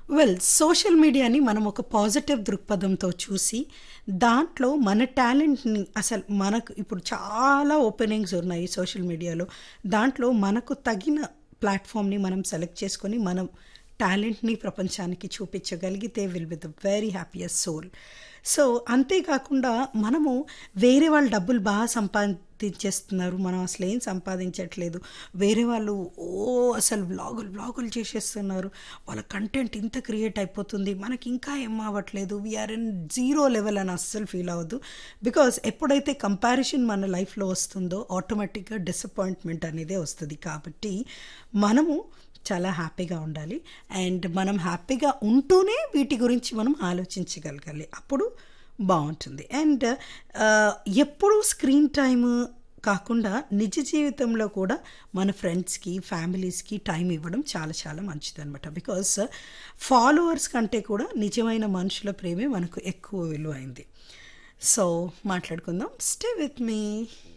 well social మీడియాని మనం ఒక పాజిటివ్ దృక్పథంతో చూసి దాంట్లో మన టాలెంట్ని అసలు మనకు ఇప్పుడు చాలా ఓపెనింగ్స్ ఉన్నాయి సోషల్ మీడియాలో దాంట్లో మనకు తగిన ప్లాట్ఫామ్ని మనం సెలెక్ట్ చేసుకొని మనం టాలెంట్ని ప్రపంచానికి చూపించగలిగితే will be the very happiest soul so అంతేకాకుండా మనము వేరే వాళ్ళు డబ్బులు బాగా సంపాదించేస్తున్నారు మనం అసలు ఏం సంపాదించట్లేదు వేరే వాళ్ళు ఓ అసలు వ్లాగులు వ్లాగులు చేసేస్తున్నారు వాళ్ళ కంటెంట్ ఇంత క్రియేట్ అయిపోతుంది మనకి ఇంకా ఏం అవ్వట్లేదు వీఆర్ ఇన్ జీరో లెవెల్ అని అస్సలు ఫీల్ అవ్వద్దు బికాస్ ఎప్పుడైతే కంపారిజన్ మన లైఫ్లో వస్తుందో ఆటోమేటిక్గా డిసప్పాయింట్మెంట్ అనేది వస్తుంది కాబట్టి మనము చాలా హ్యాపీగా ఉండాలి అండ్ మనం హ్యాపీగా ఉంటూనే వీటి గురించి మనం ఆలోచించగలగాలి అప్పుడు బాగుంటుంది అండ్ ఎప్పుడూ స్క్రీన్ టైమ్ కాకుండా నిజ జీవితంలో కూడా మన ఫ్రెండ్స్కి ఫ్యామిలీస్కి టైం ఇవ్వడం చాలా చాలా మంచిది అనమాట బికాస్ ఫాలోవర్స్ కంటే కూడా నిజమైన మనుషుల ప్రేమే మనకు ఎక్కువ విలువైంది సో మాట్లాడుకుందాం స్టే విత్ మీ